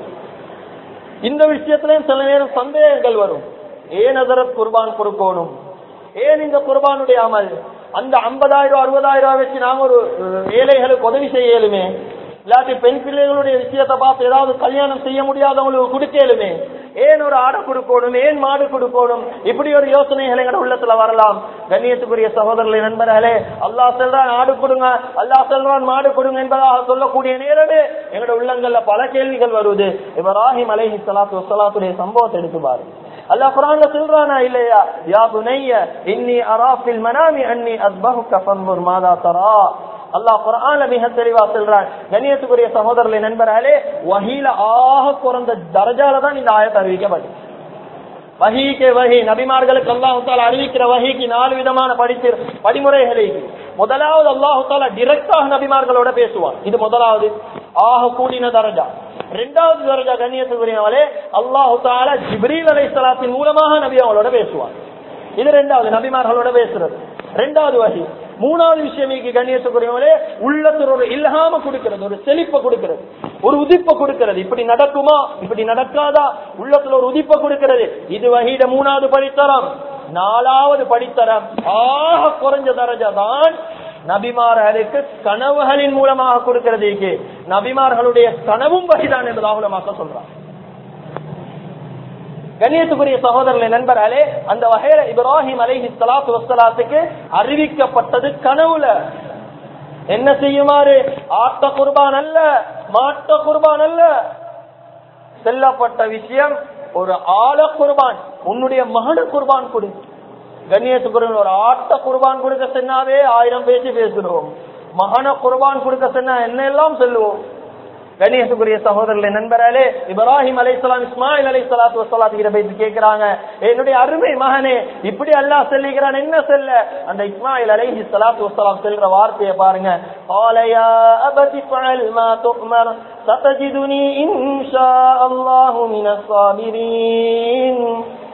இந்த விஷயத்திலேயும் சில நேரம் சந்தேகங்கள் வரும் ஏன் அதரத் குர்பான் கொடுக்கணும் ஏன் இந்த குர்பானுடைய அமல் அந்த ஐம்பதாயிரம் அறுபதாயிரம் ரூபாய் வச்சு நாங்க ஒரு அஹ், ஏழைகளுக்கு உதவி செய்யலுமே இல்லாட்டி பெண் பிள்ளைகளுடைய விஷயத்தை பார்த்து ஏதாவது கல்யாணம் செய்ய முடியாதவங்களுக்கு கொடுக்கலுமே ஏன் ஒரு ஆடை கொடுக்கணும் ஏன் மாடு கொடுக்கணும் இப்படி ஒரு யோசனைகள் எங்க உள்ளத்துல வரலாம் கண்ணியத்துக்குரிய சகோதரர்களை நண்பர்களே அல்லாஹ் சொல்றான் ஆடு கொடுங்க அல்லாஹ் சொல்றான் மாடு கொடுங்க என்பதாக சொல்லக்கூடிய நேரமே எங்களோட உள்ளங்கள்ல பல கேள்விகள் வருது இப்ராஹிம் அலைஹி ஸலாத்து வஸலாத்துடைய சம்பவத்தை எடுத்து பாருங்க அல்லாஹ் குர்ஆன்ல சொல்றானா இல்லையா யா புனைய இன்னி அரா ஃபில் மனாமி அன்னி அஸ்பஹுக ஃபன்ظر மாதா தரா அல்லாஹ் குர்ஆன்ல மிக தெளிவா சொல்றான் கண்ணியத்துக்குரிய சகோதரர்களே நண்பர்களே வஹீல ஆக குறைந்த தரஜால தான் இந்த ஆயத்தை அறிவிக்கப்பட்டது வஹீக்கு வஹி நபிமார்களுக்கு அல்லாஹு தாலா அறிவிக்கிற வஹிக்கு நாலு விதமான படித்து படிமுறைகளை முதலாவது அல்லாஹு தாலா டிரெக்டாக நபிமார்களோட பேசுவான் இது முதலாவது ஆக கூடின தரஜா இரண்டாவது தரஜா கண்ணியத்துக்குரியவளே அல்லாஹு தாலா ஜிப்ரீல் அலைஹிஸ்ஸலாத்தின் மூலமாக நபி அவங்களோட பேசுவான் இது ரெண்டாவது நபிமார்களோட பேசுறது ரெண்டாவது வகை மூணாவது விஷயம் இங்க கண்ணியத்துக்குரியவங்களே உள்ளத்துல ஒரு இல்ஹாம கொடுக்கிறது ஒரு செழிப்பை கொடுக்கிறது ஒரு உதிப்பை கொடுக்கிறது இப்படி நடக்குமா இப்படி நடக்காதா உள்ளத்துல ஒரு உதிப்பை கொடுக்கிறது இது வகையிட மூணாவது படித்தரம் நாலாவது படித்தரம் ஆக குறைஞ்ச தரஜா தான் நபிமார்களுக்கு கனவுகளின் மூலமாக கொடுக்கிறதுக்கு நபிமார்களுடைய கனவும் வகைதான் என்பதாக உலமாக்க சொல்றான் கண்ணியத்துக்குரிய சகோதரர்களை நண்பர்களே அந்த வகையில இப்ராஹிம் அலைஹி ஸலாத்து வஸ்ஸலாத்துக்கு அறிவிக்கப்பட்டது கனவுல என்ன செய்யுமாறு ஆட்ட குர்பான் அல்ல மாட்ட குர்பான் அல்ல செல்லப்பட்ட விஷயம் ஒரு ஆழ குர்பான் உன்னுடைய மகன குர்பான் கொடு கண்ணியத்துக்குரிய ஒரு ஆட்ட குர்பான் கொடுக்க சொன்னாவே ஆயிரம் பேசி பேசுகிறோம் மகன குர்பான் கொடுக்க சொன்னா என்ன எல்லாம் சொல்லுவோம் கணேசகுரிய சகோதரர்களை நண்பராலே இப்ராஹிம் அலைசலாம் இஸ்மாயில் அலை சலாத்து வசலாத்து கிட்ட போய் கேட்கிறாங்க என்னுடைய அருமை மகனே இப்படி அல்லாஹ் சொல்லிக்கிறான் என்ன சொல்ல அந்த இஸ்மாயில் அலைஹி சலாத்து வசலாம் சொல்ற வார்த்தையை பாருங்க ஆலயா அபதி ஃபஅல் மா துஅமர் சதஜிதுனி இன்ஷா அல்லாஹு மினஸ் சாபிரீன்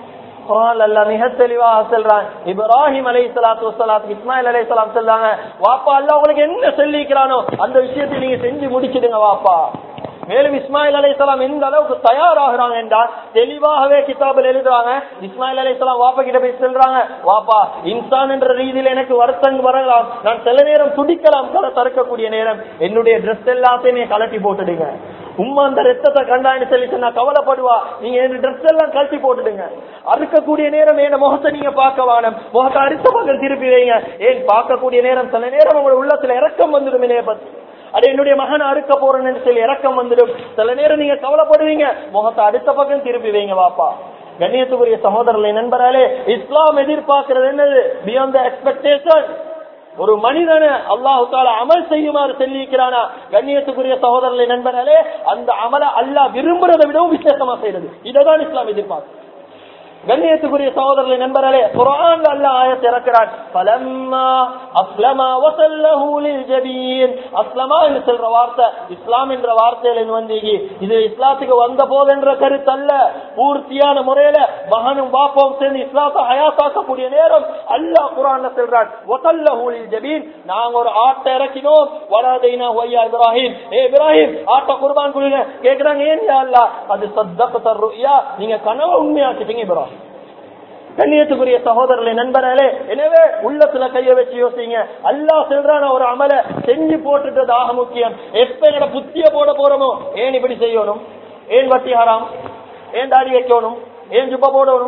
குரான் அல்ல மிக தெளிவாக சொல்றான் இப்ராஹிம் அலை சலாத்து வசலாத்து இஸ்மாயில் அலை சலாம் சொல்றாங்க வாப்பா அல்ல உங்களுக்கு என்ன சொல்லிக்கிறானோ அந்த விஷயத்தை நீங்க செஞ்சு முடிச்சிடுங்க வாப்பா மேலும் இஸ்மாயில் அலைசலாம் எந்த அளவுக்கு தயாராகிறாங்க என்றால் தெளிவாகவே கிதாபில் எழுதுறாங்க இஸ்மாயில் அலைசலாம் வாப்பா கிட்ட போய் சொல்றாங்க வாப்பா இன்சான் என்ற ரீதியில் எனக்கு வருத்தம் வரலாம் நான் சில நேரம் துடிக்கலாம் தர தடுக்கக்கூடிய நேரம் என்னுடைய ட்ரெஸ் எல்லாத்தையுமே கலட்டி போட்டுடுங்க உம்மா அந்த ரத்தத்தை கண்டான்னு சொல்லி சொன்னா கவலைப்படுவா நீங்க என் ட்ரெஸ் எல்லாம் கழட்டி போட்டுடுங்க அறுக்கக்கூடிய நேரம் என் முகத்தை நீங்க பார்க்க வேணும் முகத்தை அரித்த பக்கம் திருப்பி வைங்க ஏன் பார்க்கக்கூடிய நேரம் சில நேரம் உங்களோட உள்ளத்துல இறக்கம் வந்துடும் என்னைய பத்தி அது என்னுடைய மகன் அறுக்க போறேன்னு சொல்லி இறக்கம் வந்துடும் சில நேரம் நீங்க கவலைப்படுவீங்க முகத்தை அடுத்த பக்கம் திருப்பி வைங்க வாப்பா கண்ணியத்துக்குரிய சகோதரர்களை நண்பராலே இஸ்லாம் எதிர்பார்க்கிறது என்னது பியாண்ட் த எக்ஸ்பெக்டேஷன் ஒரு மனிதனை அல்லாஹு தாலா அமல் செய்யுமாறு சொல்லியிருக்கிறானா கண்ணியத்துக்குரிய சகோதரர்களை நண்பர்களே அந்த அமல அல்லாஹ் விரும்புறதை விடவும் விசேஷமா செய்யறது இதைதான் இஸ்லாம் எதிர்பார்க்கு கண்ணியத்துக்குரிய சகோதரர்களை நண்பர்களே குரான் அல்லாஹ் ஆயத்தை இறக்கிறான் பலம்மா அஸ்லமா வசல்லஹு லில் ஜபீன் அஸ்லமா என்று சொல்ற வார்த்தை இஸ்லாம் என்ற வார்த்தையில வந்து இது இஸ்லாத்துக்கு வந்த போது என்ற கருத்து அல்ல பூர்த்தியான முறையில மகனும் பாப்பாவும் சேர்ந்து இஸ்லாத்தை ஹயாத்தாக்கக்கூடிய நேரம் அல்லாஹ் குரான்ல சொல்றான் வசல்லஹு லில் ஜபீன் நாங்க ஒரு ஆட்டை இறக்கினோம் வராதைனா ஒய்யா இப்ராஹிம் ஏ இப்ராஹிம் ஆட்டை குர்பான் கொடுங்க கேக்குறாங்க ஏன் யா அல்லாஹ் அது சத்தக ருயா நீங்க கனவை உண்மையாக்கிட்டீங்க இப்ராஹிம் கண்ணியத்துக்குரிய சகோதரர்களை நண்பர்களே எனவே உள்ளத்துல கைய வச்சு யோசிங்க அல்லாஹ் சொல்றான ஒரு அமல செஞ்சு போட்டுட்டது ஆக முக்கியம் எப்ப எங்கட புத்திய போட போறோமோ ஏன் இப்படி செய்யணும் ஏன் வட்டி ஹராம் ஏன் தாடி வைக்கணும் ஏன் ஜுப்ப போடணும்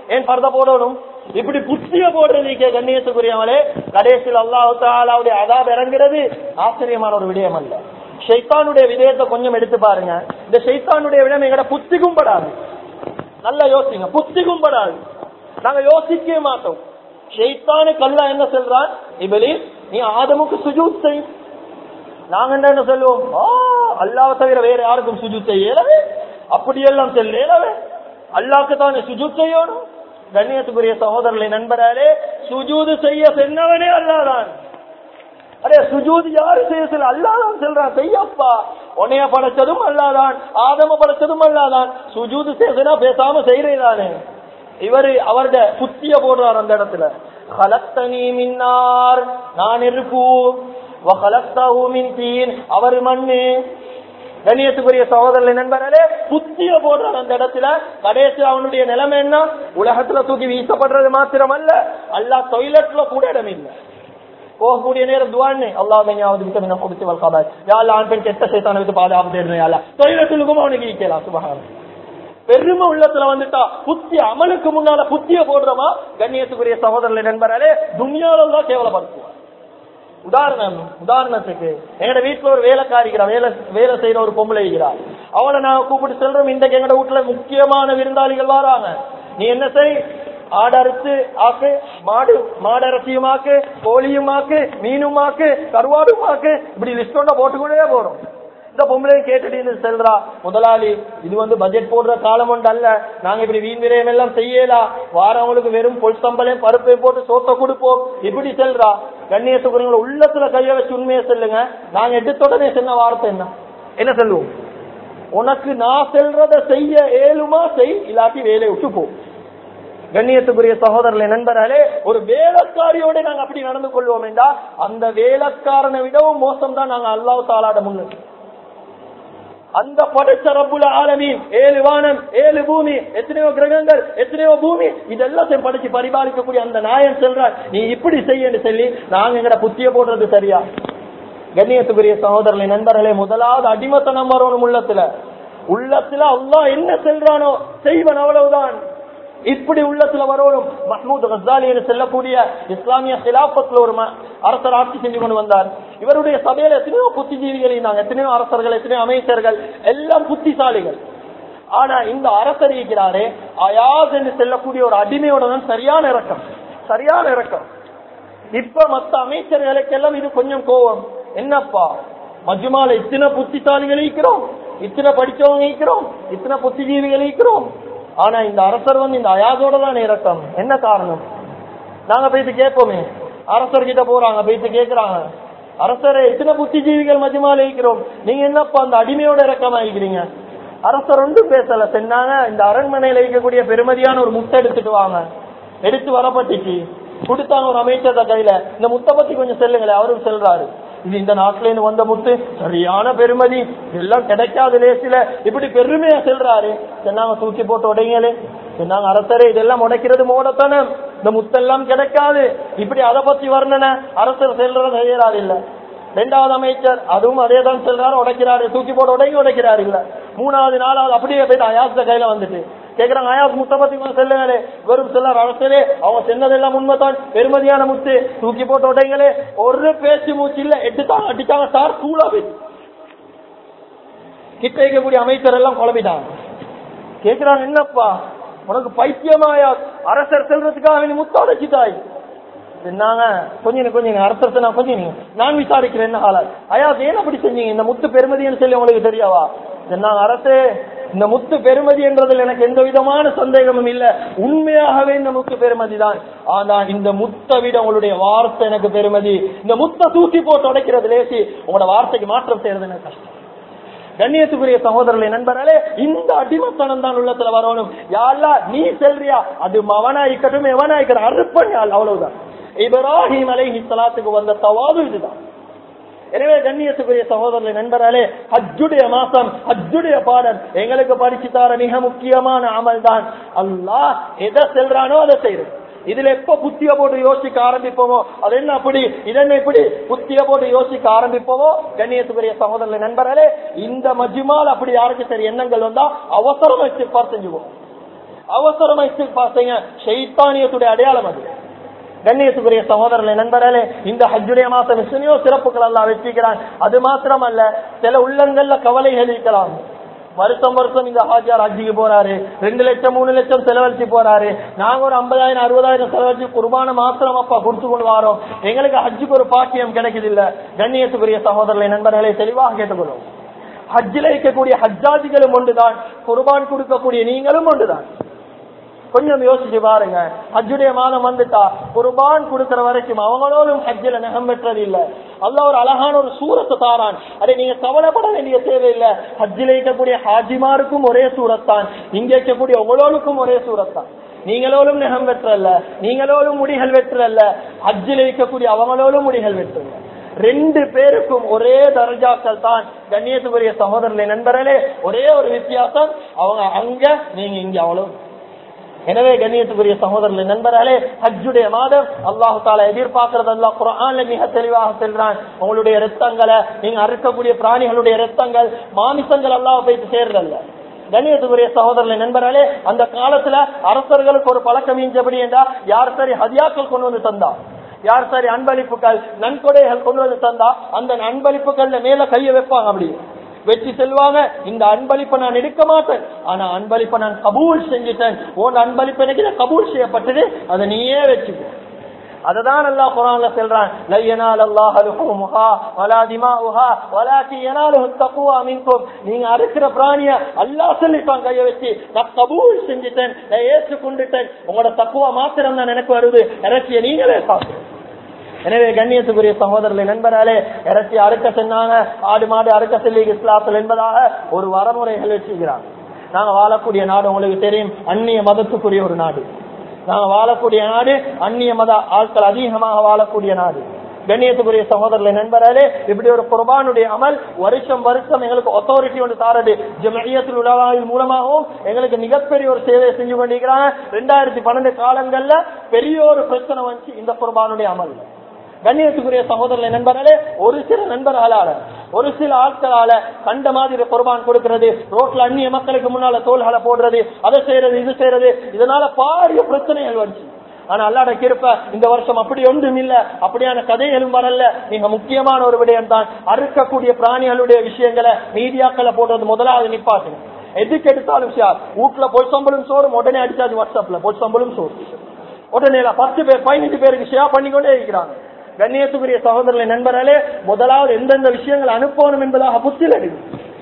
ஏன் பரத போடணும் இப்படி புத்திய போடுறதுக்கே கண்ணியத்துக்குரியவங்களே கடைசியில் அல்லாஹு தாலாவுடைய அதாப் இறங்குறது ஆச்சரியமான ஒரு விடயம் அல்ல ஷைத்தானுடைய விடயத்தை கொஞ்சம் எடுத்து பாருங்க இந்த ஷைத்தானுடைய விடயம் எங்கட புத்திக்கும் படாது நல்லா யோசிங்க புத்திக்கும் படாது நாங்க யோசிக்கவே மாட்டோம் ஷைத்தானுக்கு அல்லா என்ன சொல்றான் இவளி நீ ஆதமுக்கு சுஜூத் செய் நாங்க என்ன சொல்லுவோம் ஆ, அல்லாஹ்வை தவிர வேற யாருக்கும் சுஜூத் செய்யலவே அப்படியெல்லாம் செல்லவே அல்லாஹ்க்கு தான் சுஜூத் செய்யணும் கண்ணியத்துக்குரிய சகோதரர்களை நண்பராலே சுஜூது செய்ய சென்னவனே அல்லாதான் அரே சுஜூது யாரு செய்ய சொல்ல அல்லாதான் சொல்றான் செய்யப்பா உன்னைய படைச்சதும் அல்லாதான் ஆதம படைச்சதும் அல்லாதான் சுஜூது செய்யனா பேசாம செய்யறதானே இவரு அவருடைய புத்திய போடுறார் அந்த இடத்துல கலத்தனி மின்னார் நான் நெருப்பு வகலத்தஹு மின் தீன் அவர் மண்ணு கண்ணியத்துக்குரிய சகோதரர்கள் நண்பர்களே புத்திய போடுறான் அந்த இடத்துல கடைசி அவனுடைய நிலைமை என்ன உலகத்துல தூக்கி வீசப்படுறது மாத்திரம் அல்ல அல்லா டொய்லெட்ல கூட இடம் இல்லை போகக்கூடிய நேரம் துவான்னு அல்லாஹ் மையாவது விட்டு மின்ன கொடுத்து வல்காதாய் யாழ் ஆண் பெண் கெட்ட சேத்தான விட்டு பாதுகாப்பு தேடுறேன் யாழ் டொய்லெட்டுக்கும் அவனுக்கு ஈக்கலாம் சுபகாரம் பெருமை உள்ளத்துல வந்துட்டா புத்தி அமலுக்கு முன்னால புத்திய போடுறோமா கண்ணியத்துக்குரிய சகோதரர்களை நண்பர்களே துணியால தான் கேவலப்படுத்துவார் உதாரணம் உதாரணத்துக்கு எங்கட வீட்டுல ஒரு வேலைக்காரி இருக்கிறா வேலை வேலை செய்யற ஒரு பொம்பளை இருக்கிறா அவளை நான் கூப்பிட்டு செல்றோம் இன்றைக்கு எங்கட வீட்டுல முக்கியமான விருந்தாளிகள் வராங்க நீ என்ன செய் ஆடறுத்து ஆக்கு மாடு மாடரசியுமாக்கு கோழியுமாக்கு மீனுமாக்கு கருவாடுமாக்கு இப்படி லிஸ்டோட போட்டுக்கொண்டே போறோம் இந்த பொம்பளை கேட்டுட்டு செல்றா முதலாளி இது வந்து பட்ஜெட் போடுற காலம் ஒன்று அல்ல நாங்க இப்படி வீண் விரயம் எல்லாம் செய்யலாம் வாரவங்களுக்கு வெறும் பொல் சம்பளையும் பருப்பையும் போட்டு சோத்த கொடுப்போம் இப்படி செல்றா கண்ணியத்துக்குறவங்களை உள்ளத்துல கைய வச்சு உண்மையை சொல்லுங்க நாங்க எடுத்தோடனே சொன்ன வார்த்தை என்ன என்ன சொல்லுவோம் உனக்கு நான் செல்றத செய்ய ஏழுமா செய் இல்லாட்டி வேலையை விட்டு போ கண்ணியத்துக்குரிய சகோதரர்களை நண்பர்களே ஒரு வேலைக்காரியோட நாங்க அப்படி நடந்து கொள்வோம் என்றா அந்த வேலைக்காரனை விடவும் மோசம் தான் நாங்க அல்லாஹ் தாலாட முன்னுக்கு அந்த படைச்ச ரப்புல ஆலமீன் ஏழு வானம் ஏழு பூமி எத்தனையோ கிரகங்கள் எத்தனையோ பூமி இதெல்லாம் படிச்சு பரிபாலிக்கக்கூடிய அந்த நாயன் சொல்றார் நீ இப்படி செய்யன்னு சொல்லி நாங்க எங்கட புத்திய போடுறது சரியா கண்ணியத்துக்குரிய சகோதரர்களை நண்பர்களே முதலாவது அடிமத்தனம் வரணும் உள்ளத்துல உள்ளத்துல அல்லாஹ் என்ன செல்றானோ செய்வன் அவ்வளவுதான் இப்படி உள்ளத்துல வரணும் மஹமூத் கசாலி என்று செல்லக்கூடிய இஸ்லாமிய சிலாபத்துல ஒரு ம- அரசர் ஆட்சி செஞ்சு கொண்டு வந்தார் இவருடைய சபையில எத்தனையோ புத்திஜீவிகள் இருந்தாங்க எத்தனையோ அரசர்கள் எத்தனையோ அமைச்சர்கள் எல்லாம் புத்திசாலிகள் ஆனா இந்த அரசர் இருக்கிறாரே அயாஸ் என்று செல்லக்கூடிய ஒரு அடிமையோட தான் சரியான இறக்கம் சரியான இறக்கம் இப்ப மத்த அமைச்சர்களுக்கெல்லாம் இது கொஞ்சம் கோவம் என்னப்பா மஜ்மால இத்தனை புத்திசாலிகள் இருக்கிறோம் இத்தனை படிச்சவங்க இருக்கிறோம் இத்தனை புத்திஜீவிகள் இருக்கிறோம் ஆனா இந்த அரசர் வந்து இந்த அயாதோட தான் இறக்கம் என்ன காரணம் நாங்க போயிட்டு கேட்போமே அரசர் கிட்ட போறாங்க போயிட்டு கேக்குறாங்க அரசரே எத்தனை புத்திஜீவிகள் மஜ்மால இருக்கிறோம் நீங்க என்னப்பா அந்த அடிமையோட இறக்கமா இருக்கிறீங்க அரசர் ஒன்றும் பேசல சொன்னாங்க இந்த அரண்மனையில இருக்கக்கூடிய பெருமதியான ஒரு முட்டை எடுத்துட்டு வாங்க எடுத்து வரப்பட்டுச்சு கொடுத்தாங்க ஒரு அமைச்சர் கையில இந்த முட்டை பத்தி கொஞ்சம் செல்லுங்களேன் அவரும் செல்றாரு இது இந்த நாட்டுல இருந்து வந்த முத்து சரியான பெருமதி எல்லாம் கிடைக்காத லேசில இப்படி பெருமையா செல்றாரு சொன்னாங்க தூக்கி போட்டு உடைங்களே சொன்னாங்க அரசரே இதெல்லாம் உடைக்கிறது மோடத்தானே இந்த முத்தெல்லாம் கிடைக்காது இப்படி அதை பத்தி வர்ணனை அரசர் செல்றது செய்யறாரு இல்ல ரெண்டாவது அமைச்சர் அதுவும் அதே தான் செல்றாரு உடைக்கிறாரு தூக்கி போட்டு உடைங்க உடைக்கிறாரு இல்ல மூணாவது நாலாவது அப்படியே போயிட்டு அயாச கையில வந்துட்டு கேக்குறாங்க அயாஸ் முத்தை பத்தி கொஞ்சம் செல்லுங்களே வெறும் செல்லார் அரசரே அவங்க சென்னதெல்லாம் உண்மைதான் பெருமதியான முத்து தூக்கி போட்டு உடைங்களே ஒரு பேச்சு மூச்சு இல்ல எடுத்தாங்க அடிச்சாங்க சார் தூளா போயிட்டு கிட்ட இருக்கக்கூடிய அமைச்சர் எல்லாம் குழம்பிட்டாங்க கேக்குறாங்க என்னப்பா உனக்கு பைத்தியமாயா அரசர் செல்றதுக்காக நீ முத்த உடைச்சிட்டாய் என்னங்க கொஞ்சம் கொஞ்சம் அரசர் சொன்னா கொஞ்சம் நான் விசாரிக்கிறேன் என்ன ஆளா ஐயா ஏன் அப்படி செஞ்சீங்க இந்த முத்து பெருமதின்னு சொல்லி உங்களுக்கு தெரியாவா சொன்னாங்க அரசே இந்த முத்து பெருமதி என்றதில் எனக்கு எந்த விதமான சந்தேகமும் இல்ல உண்மையாகவே இந்த முத்து பெருமதி தான் ஆனா இந்த முத்தை விட உங்களுடைய வார்த்தை எனக்கு பெருமதி இந்த முத்தை தூக்கி போட்டு உடைக்கிறது லேசி உங்களோட வார்த்தைக்கு மாற்றம் செய்யறது எனக்கு கஷ்டம் கண்ணியத்துக்குரிய சகோதரர்களை நண்பர்களே இந்த அடிமத்தனம் தான் உள்ளத்துல வரணும் யாழ்லா நீ செல்றியா அது மவனாய்க்கட்டும் எவனாய்க்கட்டும் அறுப்பன் யாழ் அவ்வளவுதான் இப்ராஹிம் அலைஹி ஸலாத்துக்கு வந்த தவாது இதுதான் எனவே கண்ணியத்துக்குரிய சகோதரர்களை நண்பர்களே ஹஜ்ஜுடைய மாசம் ஹஜ்ஜுடைய பாடல் எங்களுக்கு படிச்சு தர மிக முக்கியமான அமல் தான் அல்லாஹ் எதை செல்றானோ அதை செய்யறது இதுல எப்ப புத்திய போட்டு யோசிக்க ஆரம்பிப்போமோ அது என்ன அப்படி இதென்ன இப்படி புத்திய போட்டு யோசிக்க ஆரம்பிப்போமோ கண்ணியத்துக்குரிய சகோதரர்களை நண்பர்களே இந்த மஜ்மால் அப்படி யாருக்கு சரி எண்ணங்கள் வந்தா அவசரம் வச்சு செஞ்சுவோம் அவசரமா இஸ்திக்பார் செய்யுங்க ஷைத்தானியத்துடைய அடையாளம் அது கண்ணியத்துக்குரிய சகோதரர்களே நண்பர்களே இந்த ஹஜ்ஜுடைய மாசம் எத்தனையோ சிறப்புகள் எல்லாம் வச்சிருக்கிறான் அது மாத்திரமல்ல சில உள்ளங்கள்ல கவலைகள் இருக்கலாம் வருஷம் வருஷம் இந்த ஹாஜியார் ஹஜ்ஜிக்கு போறாரு ரெண்டு லட்சம் மூணு லட்சம் செலவழிச்சு போறாரு நாங்க ஒரு ஐம்பதாயிரம் அறுபதாயிரம் செலவழிச்சு குர்பான மாத்திரம் அப்பா கொடுத்து கொண்டு வரோம் எங்களுக்கு ஹஜ்ஜுக்கு ஒரு பாக்கியம் கிடைக்குது இல்ல கண்ணியத்துக்குரிய சகோதரர்களை நண்பர்களை தெளிவாக கேட்டுக்கொள்ளும் ஹஜ்ஜில் இருக்கக்கூடிய ஹஜ்ஜாதிகளும் ஒன்றுதான் குர்பான் கொடுக்கக்கூடிய நீங்களும் ஒன்றுதான் கொஞ்சம் யோசிச்சு பாருங்க ஹஜ்ஜுடைய மாதம் வந்துட்டா குர்பான் கொடுக்கிற வரைக்கும் அவங்களோடும் ஹஜ்ஜில நகம் பெற்றது இல்ல அல்ல ஒரு அழகான ஒரு சூரத்தை தாரான் அதை நீங்க கவலைப்பட வேண்டிய தேவையில்லை ஹஜ்ஜில இருக்கக்கூடிய ஹாஜிமாருக்கும் ஒரே சூரத்தான் இங்க இருக்கக்கூடிய உங்களோருக்கும் ஒரே சூரத்தான் நீங்களோடும் நகம் வெற்றல்ல நீங்களோடும் முடிகள் வெற்றல்ல ஹஜ்ஜில் இருக்கக்கூடிய அவங்களோடும் முடிகள் வெற்றல்ல ரெண்டு பேருக்கும் ஒரே தர்ஜாக்கள் தான் கண்ணியத்துக்குரிய சகோதரர்களை நண்பர்களே ஒரே ஒரு வித்தியாசம் அவங்க அங்க நீங்க இங்க அவ்வளவு எனவே கண்ணியத்துக்குரிய சகோதரர்கள் நண்பர்களே ஹஜ்ஜுடைய மாதம் அல்லாஹு தாலா எதிர்பார்க்கறது அல்லாஹ் குரான்ல மிக தெளிவாக செல்றான் உங்களுடைய ரத்தங்களை நீங்க அறுக்கக்கூடிய பிராணிகளுடைய ரத்தங்கள் மாமிசங்கள் அல்லாஹ் போயிட்டு சேர்றல்ல கண்ணியத்துக்குரிய சகோதரர்களை நண்பர்களே அந்த காலத்துல அரசர்களுக்கு ஒரு பழக்கம் இஞ்சபடி என்றா யார் சரி ஹதியாக்கள் கொண்டு வந்து தந்தா யார் சரி அன்பளிப்புகள் நன்கொடைகள் கொண்டு வந்து தந்தா அந்த அன்பளிப்புகள்ல மேல கைய வைப்பாங்க அப்படி வெற்றி செல்வாங்க இந்த அன்பளிப்பை நான் எடுக்க மாட்டேன் ஆனா அன்பளிப்பை நான் கபூல் செஞ்சுட்டேன் உன் அன்பளிப்பு எனக்கு இதை கபூல் செய்யப்பட்டது அதை நீயே வச்சுக்கோ அததான் அல்லாஹ் குரான்ல சொல்றான் லை யனால் அல்லாஹ் லுஹுமுஹா வலா திமாஉஹா வலாக்கி யனாலுஹு தக்வா மின்கும் நீங்க அறுக்கிற பிராணிய அல்லாஹ் சொல்லிட்டான் கைய வச்சு நான் கபூல் செஞ்சுட்டேன் நான் ஏற்றுக்கொண்டுட்டேன் உங்களோட தக்குவா மாத்திரம் தான் எனக்கு வருது இறைச்சிய நீங்களே சாப்பிடுங்க எனவே கண்ணியத்துக்குரிய சகோதரர்களை நண்பராலே இறைச்சி அறுக்க சென்னாங்க ஆடு மாடு அறுக்க செல்லி இஸ்லாத்தில் என்பதாக ஒரு வரமுறைகள் வச்சுக்கிறாங்க நாங்க வாழக்கூடிய நாடு உங்களுக்கு தெரியும் அந்நிய மதத்துக்குரிய ஒரு நாடு நாங்க வாழக்கூடிய நாடு அந்நிய மத ஆட்கள் அதிகமாக வாழக்கூடிய நாடு கண்ணியத்துக்குரிய சகோதரர்களை நண்பராலே இப்படி ஒரு குர்பானுடைய அமல் வருஷம் வருஷம் எங்களுக்கு அத்தாரிட்டி ஒன்று தாரது ஜமயத்தில் உலகாவின் மூலமாகவும் எங்களுக்கு மிகப்பெரிய ஒரு சேவையை செஞ்சு கொண்டிருக்கிறாங்க ரெண்டாயிரத்தி பன்னெண்டு காலங்கள்ல பெரிய ஒரு பிரச்சனை வந்துச்சு இந்த குர்பானுடைய அமல் கண்ணியத்துக்குரிய சகோதரர்களை நண்பர்களே ஒரு சில நண்பர்களால ஒரு சில ஆட்களால கண்ட மாதிரி குர்பான் கொடுக்கிறது ரோட்ல அந்நிய மக்களுக்கு முன்னால தோள்களை போடுறது அதை செய்யறது இது செய்யறது இதனால பாரிய பிரச்சனைகள் வந்துச்சு ஆனா அல்லாட கிருப்ப இந்த வருஷம் அப்படி ஒன்றும் இல்ல அப்படியான கதைகளும் வரல மிக முக்கியமான ஒரு விடயம் தான் அறுக்கக்கூடிய பிராணிகளுடைய விஷயங்களை மீடியாக்களை போடுறது முதலாவது நிப்பாட்டுங்க எதுக்கு எடுத்தாலும் சார் வீட்டுல பொல் சம்பளம் சோறும் உடனே அடிச்சாது வாட்ஸ்அப்ல பொல் சம்பளம் சோறு உடனே பத்து பேர் பதினஞ்சு பேருக்கு ஷேர் பண்ணிக்கொண்டே இருக்கிறாங்க கண்ணியத்துக்குரிய சகோதரர்களை நண்பர்களே முதலாவது எந்தெந்த விஷயங்கள் அனுப்பணும் என்பதாக புத்தில் எடுக்கும்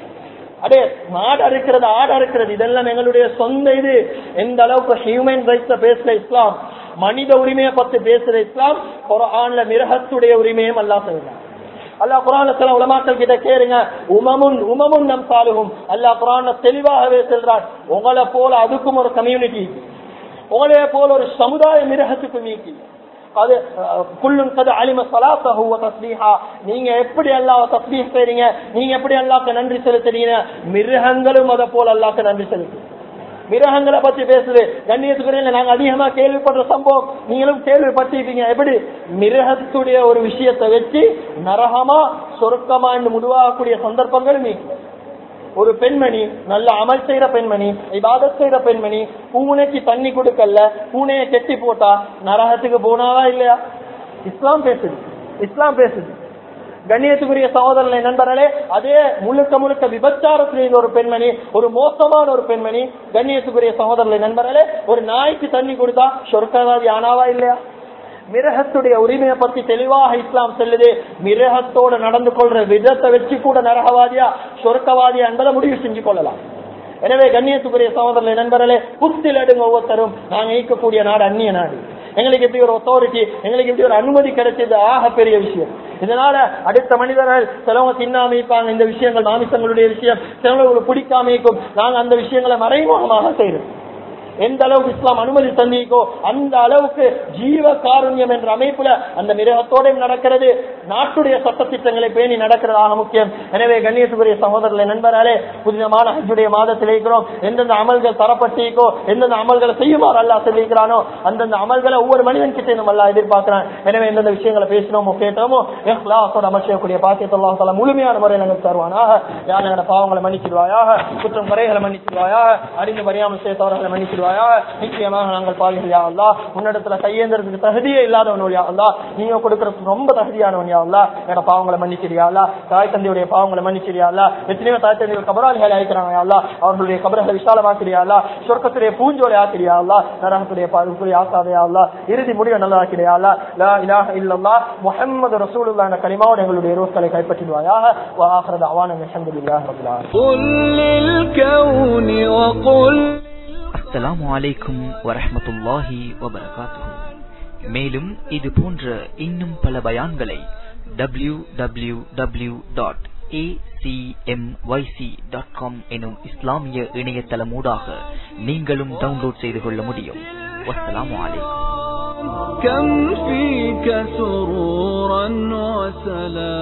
அடே மாடு அறுக்கிறது ஆடு அறுக்கிறது இதெல்லாம் எங்களுடைய சொந்த இது எந்த அளவுக்கு ஹியூமன் ரைட்ஸ் பேசுற இஸ்லாம் மனித உரிமையை பத்தி பேசுற இஸ்லாம் குரான்ல மிருகத்துடைய உரிமையும் எல்லாம் சொல்றாங்க அல்லாஹ் குரான்ல சில உலமாக்கள் கிட்ட கேளுங்க உமமுன் உமமுன் நம் சாலுகும் அல்லாஹ் குரான்ல தெளிவாகவே சொல்றான் உங்களை போல அதுக்கும் ஒரு கம்யூனிட்டி உங்களைய போல ஒரு சமுதாய மிருகத்துக்கு நீக்கி அது குள்ளும் கது அலிம சலாத்தஹு வ தஸ்பீஹா நீங்க எப்படி அல்லாஹ் தஸ்பீஹ் செய்றீங்க நீங்க எப்படி அல்லாஹ்க்கு நன்றி செலுத்துறீங்க மிருகங்களும் அத போல அல்லாஹ்க்கு நன்றி செலுத்து மிருகங்களை பத்தி பேசுது கண்ணியத்துக்குரிய நாங்க அதிகமா கேள்விப்படுற சம்பவம் நீங்களும் கேள்விப்பட்டிருப்பீங்க எப்படி மிருகத்துடைய ஒரு விஷயத்தை வச்சு நரகமா சொருக்கமா என்று முடிவாகக்கூடிய சந்தர்ப்பங்கள் நீங்க ஒரு பெண்மணி நல்ல அமல் செய்யற பெண்மணி இபாதத் செய்யற பெண்மணி பூனைக்கு தண்ணி கொடுக்கல பூனையை கெட்டி போட்டா நரகத்துக்கு போனாவா இல்லையா இஸ்லாம் பேசுது இஸ்லாம் பேசுது கண்ணியத்துக்குரிய சகோதரனை நண்பர்களே அதே முழுக்க முழுக்க விபச்சாரத்தில் ஒரு பெண்மணி ஒரு மோசமான ஒரு பெண்மணி கண்ணியத்துக்குரிய சகோதரனை நண்பர்களே ஒரு நாய்க்கு தண்ணி கொடுத்தா சொர்க்கவாதி ஆனாவா இல்லையா மிருகத்துடைய உரிமையை பத்தி தெளிவாக இஸ்லாம் சொல்லுது மிருகத்தோட நடந்து கொள்ற விதத்தை வச்சு கூட நரகவாதியா சொர்க்கவாதியா என்பதை முடிவு செஞ்சு கொள்ளலாம் எனவே கண்ணியத்துக்குரிய சகோதரர்களை நண்பர்களே புத்தில் எடுங்க ஒவ்வொருத்தரும் நாங்க ஈக்கக்கூடிய நாடு அந்நிய நாடு எங்களுக்கு எப்படி ஒரு அத்தாரிட்டி எங்களுக்கு எப்படி ஒரு அனுமதி கிடைச்சது ஆக பெரிய விஷயம் இதனால அடுத்த மனிதர்கள் சிலவங்க தின்னாம இருப்பாங்க இந்த விஷயங்கள் மாமிசங்களுடைய விஷயம் சிலவங்களுக்கு பிடிக்காம இருக்கும் நாங்க அந்த விஷயங்களை மறைமுகமாக செய்யறோம் எந்த அளவுக்கு இஸ்லாம் அனுமதி தந்திக்கோ அந்த அளவுக்கு ஜீவ காருண்யம் என்ற அமைப்புல அந்த மிருகத்தோட நடக்கிறது நாட்டுடைய சட்டத்திட்டங்களை பேணி நடக்கிறதாக முக்கியம் எனவே கண்ணியத்துக்குரிய சகோதரர்களை நண்பராலே புதிதமான ஹஜ்ஜுடைய மாதத்தில் இருக்கிறோம் எந்தெந்த அமல்கள் தரப்பட்டிருக்கோ எந்தெந்த அமல்களை செய்யுமாறு அல்லா சொல்லியிருக்கிறானோ அந்தந்த அமல்களை ஒவ்வொரு மனிதன் கிட்டே நம்ம எல்லாம் எதிர்பார்க்கிறான் எனவே எந்தெந்த விஷயங்களை பேசினோமோ கேட்டோமோ எஹ்லாசோட அமைச்சக்கூடிய பாக்கியத்தை அல்லாஹ் தஆலா முழுமையான முறையில் எங்களுக்கு தருவானாக யார் எங்களோட பாவங்களை மன்னிச்சிடுவாயாக குற்றம் குறைகளை மன்னிச்சிடுவாயாக அறிந்து அறியாமல் செய்ய தவறுகளை மன்னிச்சிடுவாயாக செய்வாயா நிச்சயமாக நாங்கள் பாவிகள் யா அல்லா உன்னிடத்துல கையேந்திரத்துக்கு தகுதியே இல்லாதவன் யா அல்லா நீங்க கொடுக்கறதுக்கு ரொம்ப தகுதியானவன் யா அல்லா என்னோட பாவங்களை மன்னிச்சிரியா அல்லா தாய் தந்தையுடைய பாவங்களை மன்னிச்சிரியா அல்லா எத்தனையோ தாய் தந்தைகள் கபராளிகள் ஆயிக்கிறாங்க யா அல்லா அவர்களுடைய கபரங்களை விசாலமாக்கிறியா அல்லா சொர்க்கத்துடைய பூஞ்சோலை ஆக்கிறியா அல்லா நரகத்துடைய பாதுகாப்புடைய ஆசாதையா அல்லா இறுதி முடிவை நல்லா ஆக்கிறியா அல்லா லா இலாஹ இல்லல்லா முஹம்மது ரசூலுல்லாஹ் என்ற கலிமாவோடு எங்களுடைய ரோஸ்களை கைப்பற்றிடுவாயாக وآخر دعوانا الحمد لله رب العالمين قل للكون وقل அஸ்ஸலாமு அலைக்கும் வரஹ்மத்துல்லாஹி வபரகாத்துஹு மேலும் இது போன்ற இன்னும் பல பயான்களை W W W dot dot com எனும் இஸ்லாமிய இணையதளமூடாக நீங்களும் டவுன்லோட் செய்து கொள்ள முடியும் வஸ்ஸலாமு அலைக்கும் كم فيك سرورا وسلام